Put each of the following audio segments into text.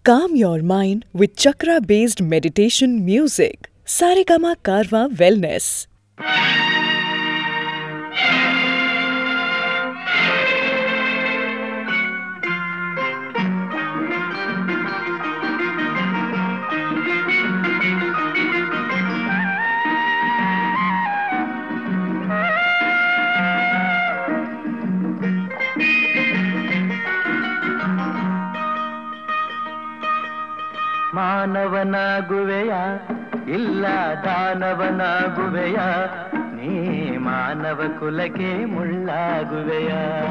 Calm your mind with chakra based meditation music. Saregama Karwa Wellness. ಮಾನವನಾಗುವೆಯ ಇಲ್ಲ ದಾನವನಾಗುವೆಯ ನೀ ಮಾನವ ಕುಲಕ್ಕೆ ಮುಳ್ಳಾಗುವೆಯ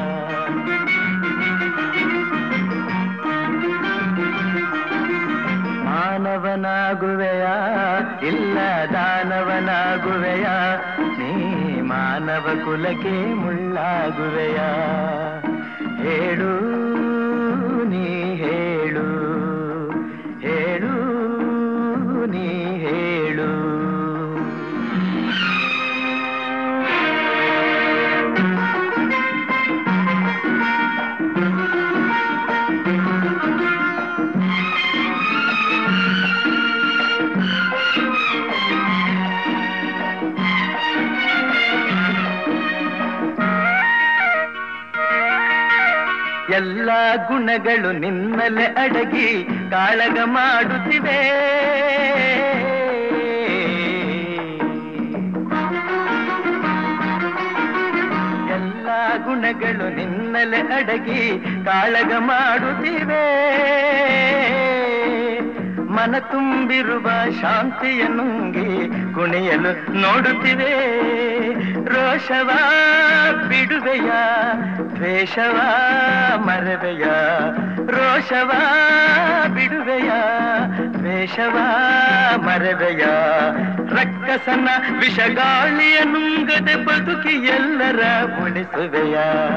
ಮಾನವನಾಗುವೆಯ ಇಲ್ಲ ದಾನವನಾಗುವೆಯ ನೀ ಮಾನವ ಕುಲಕ್ಕೆ ಮುಳ್ಳಾಗುವೆಯ ಹೇಳು ನೀ ಹೇಳು ಹೇಳು ನೀ ಹೇಳು ಎಲ್ಲ ಗುಣಗಳು ನಿನ್ನಲೆ ಅಡಗಿ ಕಾಳಗ ಮಾಡುತ್ತಿವೆ ಎಲ್ಲ ಗುಣಗಳು ನಿನ್ನಲೆ ಅಡಗಿ ಕಾಳಗ ಮಾಡುತ್ತಿವೆ ಮನ ತುಂಬಿರುವ ಶಾಂತಿಯ ನುಂಗಿ ಕುಣಿಯಲು ನೋಡುತ್ತಿವೆ ರೋಷವ ಬಿಡುವೆಯ ದ್ವೇಷವ ಮರವೆಯ ರೋಷವ ಬಿಡುವೆಯ ದ್ವೇಷವ ಮರವೆಯ ರಕ್ಕಸನ ವಿಷಗಾಳಿಯ ನುಂಗದೆ ಬದುಕಿ ಎಲ್ಲರ ಉಳಿಸುವೆಯ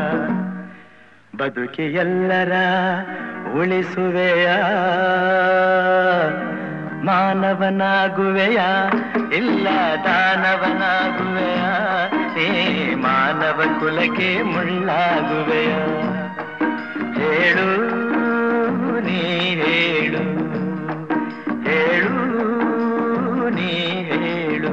ಬದುಕಿ ಎಲ್ಲರ ಉಳಿಸುವೆಯ ಮಾನವನಾಗುವೆಯ ಇಲ್ಲ ದಾನವನಾಗುವೆಯ ನೀ ಮಾನವ ಕುಲಕ್ಕೆ ಮುಳ್ಳಾಗುವೆಯ ಹೇಳು ನೀ ಹೇಳು ಹೇಳು ನೀ ಹೇಳು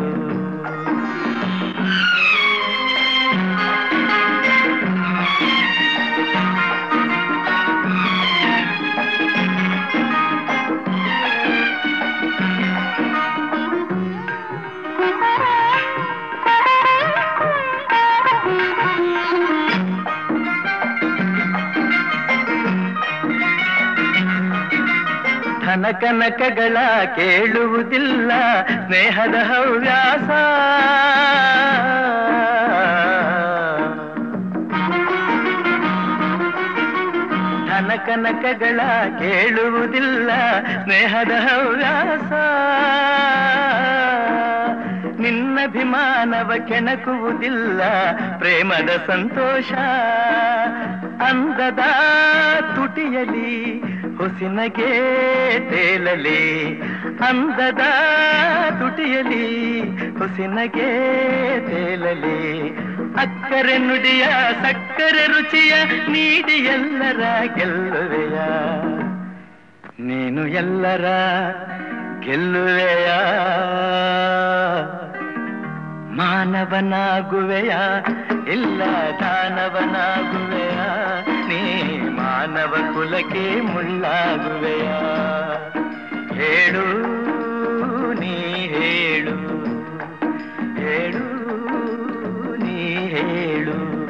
ಧನ ಕನಕಗಳ ಕೇಳುವುದಿಲ್ಲ ಸ್ನೇಹದ ಹವ್ಯಾಸ ಧನ ಕನಕಗಳ ಕೇಳುವುದಿಲ್ಲ ಸ್ನೇಹದ ಹವ್ಯಾಸ ನಿನ್ನಭಿಮಾನವ ಕೆಣಕುವುದಿಲ್ಲ ಪ್ರೇಮದ ಸಂತೋಷ ಅಂದದ ತುಟಿಯಲಿ ಹೊಸಿನಗೆ ತೇಲಲಿ ಅಂದದ ತುಟಿಯಲಿ ಹೊಸಿನಗೆ ತೇಲಲಿ ಅಕ್ಕರೆ ನುಡಿಯ ಸಕ್ಕರೆ ರುಚಿಯ ನೀಡಿ ಎಲ್ಲರ ಗೆಲ್ಲುವೆಯ ನೀನು ಎಲ್ಲರ ಗೆಲ್ಲುವೆಯ ಮಾನವನಾಗುವೆಯ ಇಲ್ಲ ದಾನವನಾಗುವೆಯ ನೀ ಮಾನವ ಕುಲಕ್ಕೆ ಮುಳ್ಳಾಗುವೆಯ ಹೇಳು ನೀ ಹೇಳು ಹೇಳು ನೀ ಹೇಳು